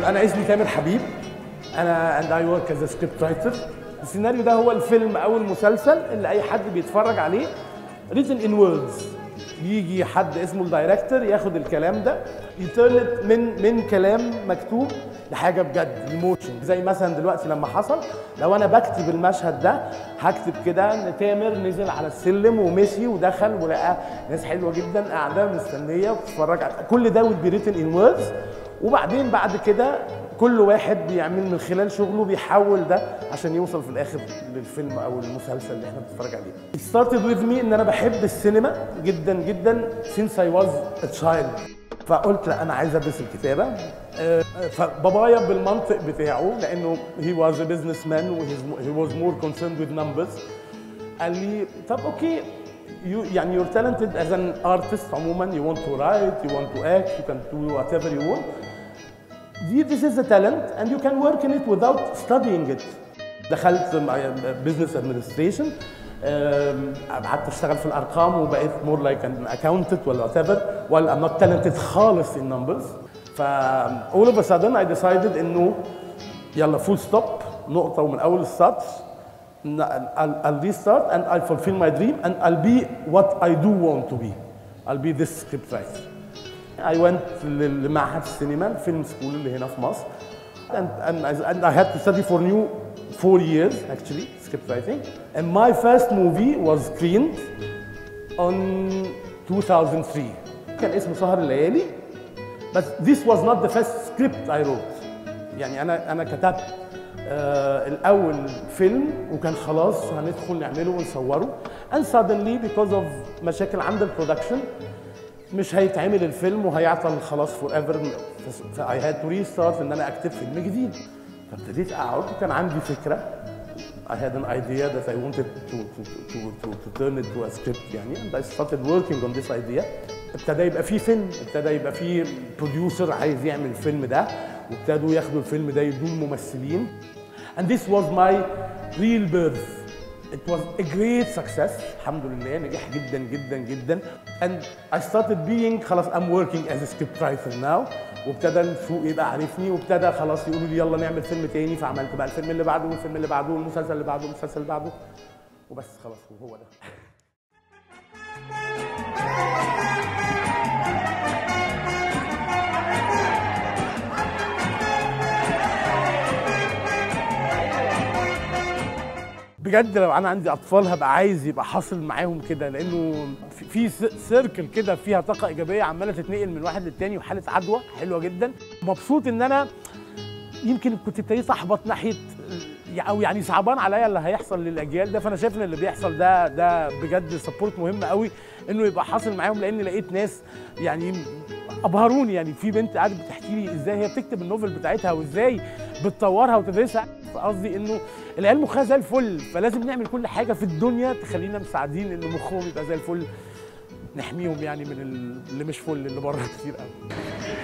انا اسمي تامر حبيب انا اند اي ورك از سكريبت رايتر السيناريو ده هو الفيلم او المسلسل اللي اي حد بيتفرج عليه written in words يجي حد اسمه الدايركتور ياخد الكلام ده يترنت من من كلام مكتوب لحاجه بجد ايموشن زي مثلا دلوقتي لما حصل لو انا بكتب المشهد ده هكتب كده ان تامر نزل على السلم ومشي ودخل ولقى ناس حلوه جدا قاعده مستنيه وبتتفرج على كل ده would be written in words وبعدين بعد كده كل واحد بيعمل من خلال شغله بيحول ده عشان يوصل في الاخر للفيلم او المسلسل اللي احنا بنتفرج عليه. It started with me ان انا بحب السينما جدا جدا since I was a child. فقلت لا انا عايز ادرس الكتابه آه، فبابايا بالمنطق بتاعه لانه he was a businessman و he was more concerned with numbers قال لي طب اوكي you يعني you're talented as an artist عموما you want to write you want to act you can do whatever you want this is a talent and you can work in it without studying it دخلت business administration أم، قعدت اشتغل في الارقام وبقيت more like an accountant ولا whatever while I'm not talented خالص in numbers ف all of a sudden I decided انه يلا full stop نقطة ومن أول السطر ن- I'll, I'll restart and I'll fulfill my dream and I'll be what I do want to be I'll be this script writer I went لمعهد السينما الفيلم سكول اللي هنا في مصر and, and, I, and I had to study for new four years actually script writing and my first movie was screened on 2003 كان اسمه سهر الليالي بس this was not the first script I wrote يعني انا انا كتبت آه الاول فيلم وكان خلاص هندخل نعمله ونصوره and suddenly because of مشاكل عند البرودكشن مش هيتعمل الفيلم وهيعطل خلاص فور ايفر فاي هاد تو ريستارت ان انا اكتب فيلم جديد فابتديت اقعد وكان عندي فكره I had an idea that I wanted to, to, to, to, to turn it to a script يعني and I started working on this idea ابتدى يبقى فيه فيلم ابتدى يبقى فيه بروديوسر عايز يعمل الفيلم ده وابتدوا ياخدوا الفيلم ده يدوه الممثلين and this was my real birth It was a great success الحمد لله نجح جدا جدا جدا and I started being خلاص I'm working as a script writer now وابتدى السوق يبقى عارفني وابتدى خلاص يقولوا لي يلا نعمل فيلم تاني فعملت بقى الفيلم اللي بعده والفيلم اللي بعده والمسلسل اللي بعده والمسلسل اللي بعده وبس خلاص وهو ده بجد لو انا عندي اطفال هبقى عايز يبقى حاصل معاهم كده لانه في- في س- سيركل كده فيها طاقه ايجابيه عماله تتنقل من واحد للتاني وحاله عدوى حلوه جدا مبسوط ان انا يمكن كنت ابتديت احبط ناحيه او يعني صعبان عليا اللي هيحصل للاجيال ده فانا شايف ان اللي بيحصل ده ده بجد سبورت مهم قوي انه يبقى حاصل معاهم لان لقيت ناس يعني ابهروني يعني في بنت قاعده بتحكي لي ازاي هي بتكتب النوفل بتاعتها وازاي بتطورها وتدرسها فقصدي انه العيال مخها زي الفل فلازم نعمل كل حاجه في الدنيا تخلينا مساعدين ان مخهم يبقى زي الفل نحميهم يعني من اللي مش فل اللي بره كتير قوي